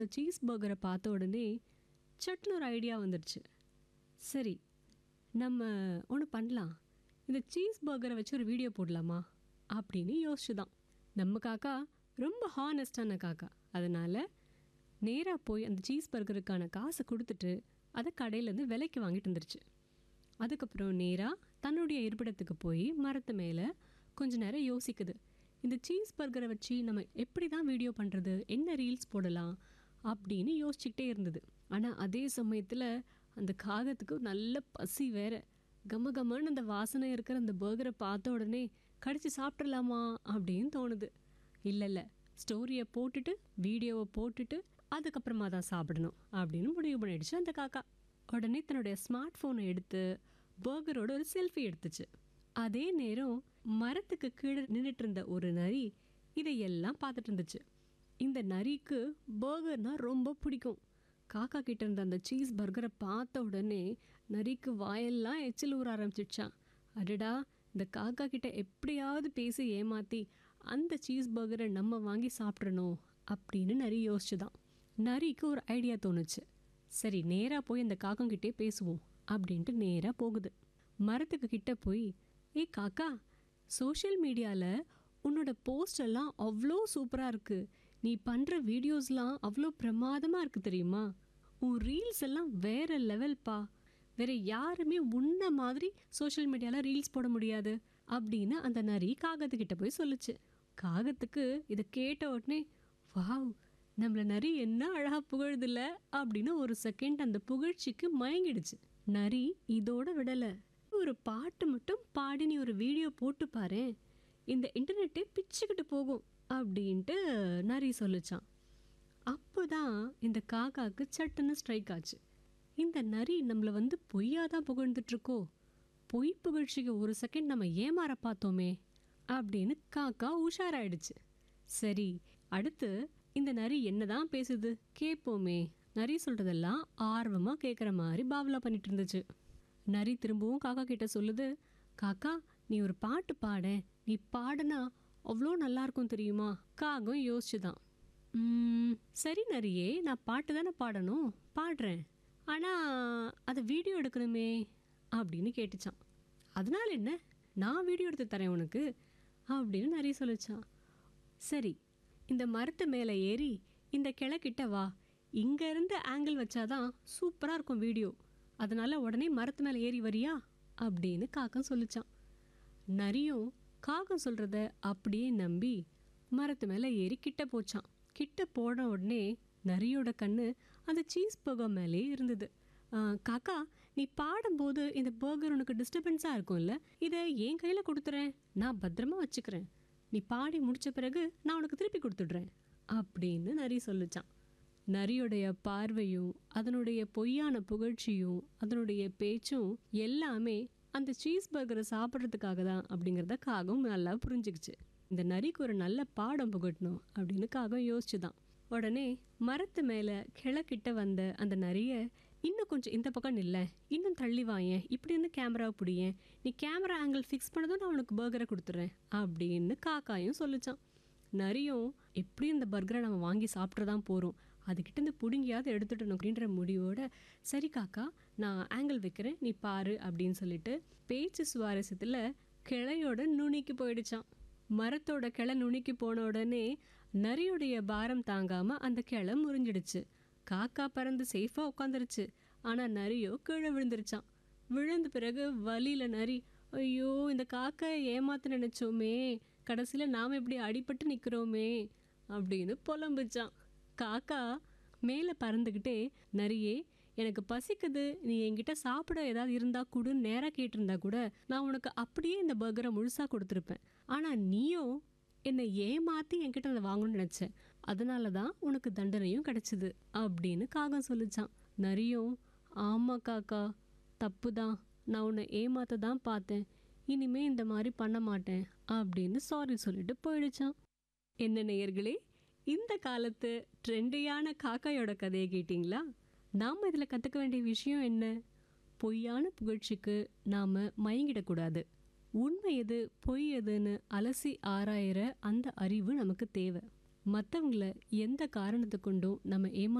cheese பர்கரை பார்த்த உடனே சட்டுன்னு ஒரு ஐடியா வந்துடுச்சு சரி நம்ம ஒன்று பண்ணலாம் இந்த சீஸ் பர்கரை வச்சு ஒரு வீடியோ போடலாமா அப்படின்னு யோசிச்சுதான் நம்ம காக்கா ரொம்ப ஹானஸ்டான காக்கா அதனால் நேராக போய் அந்த சீஸ் பர்கருக்கான காசை கொடுத்துட்டு அதை கடையிலேருந்து விலைக்கு வாங்கிட்டு வந்துருச்சு அதுக்கப்புறம் நேராக தன்னுடைய இருப்பிடத்துக்கு போய் மரத்து மேலே கொஞ்ச நேரம் யோசிக்குது இந்த சீஸ் பர்கரை வச்சு நம்ம எப்படி தான் வீடியோ பண்ணுறது என்ன ரீல்ஸ் போடலாம் அப்படின்னு யோசிச்சுக்கிட்டே இருந்தது ஆனால் அதே சமயத்தில் அந்த காகத்துக்கு நல்ல பசி வேற கம கமன்னு அந்த வாசனை இருக்கிற அந்த பர்கரை பார்த்த உடனே கடிச்சு சாப்பிட்றலாமா அப்படின்னு தோணுது இல்லை இல்லை ஸ்டோரியை போட்டுட்டு வீடியோவை போட்டுட்டு அதுக்கப்புறமா தான் சாப்பிடணும் அப்படின்னு முடிவு பண்ணிடுச்சு அந்த காக்கா உடனே தன்னுடைய ஸ்மார்ட் ஃபோனை எடுத்து பர்கரோட ஒரு செல்ஃபி எடுத்துச்சு அதே நேரம் மரத்துக்கு கீழே நின்றுட்டு இருந்த ஒரு நரி இதையெல்லாம் பார்த்துட்டு இருந்துச்சு இந்த நரிக்கு பர்கர்னா ரொம்ப பிடிக்கும் காக்கா கிட்ட இருந்த அந்த சீஸ் பர்கரை பார்த்த உடனே நரிக்கு வாயெல்லாம் எச்சில் ஊற ஆரம்பிச்சிடுச்சான் அடடா இந்த காக்கா கிட்ட எப்படியாவது பேசி ஏமாத்தி அந்த சீஸ் பர்கரை நம்ம வாங்கி சாப்பிட்றணும் அப்படின்னு நரி யோசிச்சுதான் நரிக்கு ஒரு ஐடியா தோணுச்சு சரி நேராக போய் அந்த காக்கங்கிட்டே பேசுவோம் அப்படின்ட்டு நேராக போகுது மரத்துக்கு கிட்ட போய் ஏய் காக்கா சோஷியல் மீடியாவில் உன்னோட போஸ்ட் எல்லாம் அவ்வளோ சூப்பராக இருக்குது நீ பண்ணுற வீடியோஸ்லாம் அவ்வளோ பிரமாதமாக இருக்குது தெரியுமா உன் ரீல்ஸ் எல்லாம் வேற லெவல்ப்பா வேற யாருமே உன்ன மாதிரி சோஷியல் மீடியாவில் ரீல்ஸ் போட முடியாது அப்படின்னு அந்த நரி காகத்துக்கிட்ட போய் சொல்லுச்சு காகத்துக்கு இதை கேட்ட உடனே வாவ் நம்மள நரி என்ன அழகா புகழுதுல அப்படின்னு ஒரு செகண்ட் அந்த புகழ்ச்சிக்கு மயங்கிடுச்சு நரி இதோட விடல ஒரு பாட்டு மட்டும் பாடி நீ ஒரு வீடியோ போட்டு பாரு இந்த இன்டர்நெட்டே பிச்சுக்கிட்டு போகும் அப்படின்ட்டு நரி சொல்லுச்சான் அப்போதான் இந்த காக்காக்கு சட்டுன்னு ஸ்ட்ரைக் ஆச்சு இந்த நரி நம்மளை வந்து பொய்யா தான் புகழ்ந்துட்டு இருக்கோ பொய் புகழ்ச்சிக்கு ஒரு செகண்ட் நம்ம ஏமாற பார்த்தோமே அப்படின்னு காக்கா உஷாராயிடுச்சு சரி அடுத்து இந்த நரி என்னதான் பேசுது கேட்போமே நரி சொல்றதெல்லாம் ஆர்வமா கேட்குற மாதிரி பாவலா பண்ணிட்டு இருந்துச்சு நரி திரும்பவும் காக்கா கிட்ட சொல்லுது காக்கா நீ ஒரு பாட்டு பாட நீ பாடுனா அவ்வளோ நல்லா இருக்கும் தெரியுமா காகம் யோசிச்சுதான் "ம், சரி நரியே நான் பாட்டு தானே பாடணும் பாடுறேன் ஆனால் அதை வீடியோ எடுக்கணுமே அப்படின்னு கேட்டுச்சான் அதனால என்ன நான் வீடியோ எடுத்து தரேன் உனக்கு அப்படின்னு நிறைய சொல்லிச்சான் சரி இந்த மரத்து மேலே ஏறி இந்த கிளைக்கிட்ட வா இங்க இருந்து ஆங்கிள் வச்சாதான் சூப்பராக இருக்கும் வீடியோ அதனால உடனே மரத்து மேலே ஏறி வரியா அப்படின்னு காக்கம் சொல்லிச்சான் நரியும் காகம் சொல்கிறத அப்படியே நம்பி மரத்து மேலே ஏறி கிட்ட போச்சான் கிட்ட போன உடனே நரியோட கண்ணு அந்த சீஸ் பர்கர் மேலே இருந்தது "ஆ, காக்கா நீ பாடும்போது இந்த பர்கர் உனக்கு டிஸ்டர்பன்ஸாக இருக்கும்ல இதை என் கையில் கொடுத்துறேன் நான் பத்திரமா வச்சுக்கிறேன் நீ பாடி முடிச்ச பிறகு நான் உனக்கு திருப்பி கொடுத்துடுறேன் அப்படின்னு நரி சொல்லிச்சான் நரியுடைய பார்வையும் அதனுடைய பொய்யான புகழ்ச்சியும் அதனுடைய பேச்சும் எல்லாமே அந்த சீஸ் பர்கரை சாப்பிட்றதுக்காக தான் அப்படிங்கிறத காகம் நல்லா புரிஞ்சுக்கிச்சு இந்த நரிக்கு ஒரு நல்ல பாடம் புகட்டணும் அப்படின்னு காகம் யோசிச்சுதான் உடனே மரத்து மேலே கிழக்கிட்ட வந்த அந்த நரிய இன்னும் கொஞ்சம் இந்த பக்கம் நில்ல இன்னும் தள்ளி வாயேன் இப்படி இருந்து கேமராவை பிடியேன் நீ கேமரா ஆங்கிள் ஃபிக்ஸ் பண்ணதும் நான் உனக்கு பர்கரை கொடுத்துட்றேன் அப்படின்னு காக்காயும் சொல்லிச்சான் நரியும் எப்படியும் இந்த பர்கரை நம்ம வாங்கி சாப்பிட்டு தான் போகிறோம் அதுக்கிட்ட இருந்து பிடுங்கியாவது எடுத்துட்டணும் அப்படின்ற முடிவோட சரி காக்கா நான் ஆங்கிள் வைக்கிறேன் நீ பாரு அப்படின்னு சொல்லிட்டு பேச்சு சுவாரஸ்யத்தில் கிளையோட நுனிக்கு போயிடுச்சான் மரத்தோட கிளை நுனிக்கு போன உடனே நரியுடைய பாரம் தாங்காம அந்த கிளை முறிஞ்சிடுச்சு காக்கா பறந்து சேஃபா உட்காந்துருச்சு ஆனா நரியோ கீழே விழுந்துருச்சான் விழுந்த பிறகு வலியில நரி ஐயோ இந்த காக்கை ஏமாத்த நினைச்சோமே கடைசியில நாம இப்படி அடிபட்டு நிக்கிறோமே அப்படின்னு புலம்புச்சான் காக்கா மேலே பறந்துக்கிட்டே நரியே எனக்கு பசிக்குது நீ என்கிட்ட சாப்பிட ஏதாவது இருந்தா கூட நேராக கேட்டிருந்தா கூட நான் உனக்கு அப்படியே இந்த பர்கரை முழுசாக கொடுத்துருப்பேன் ஆனால் நீயும் என்னை ஏமாத்தி என்கிட்ட அதை வாங்கணும்னு நினச்சேன் அதனால தான் உனக்கு தண்டனையும் கிடைச்சிது அப்படின்னு காகம் சொல்லிச்சான் நரியும் ஆமா காக்கா தப்பு தான் நான் உன்னை ஏமாத்த தான் பார்த்தேன் இனிமே இந்த மாதிரி பண்ண மாட்டேன் அப்படின்னு சாரி சொல்லிட்டு போயிடுச்சான் என்ன நேயர்களே இந்த காலத்து ட்ரெண்டியான காக்காயோட கதையை கேட்டிங்களா நாம் இதில் கற்றுக்க வேண்டிய விஷயம் என்ன பொய்யான புகழ்ச்சிக்கு நாம் மயங்கிடக்கூடாது உண்மை எது பொய் எதுன்னு அலசி ஆராயிற அந்த அறிவு நமக்கு தேவை மற்றவங்கள எந்த காரணத்தை கொண்டும் நம்ம ஏமா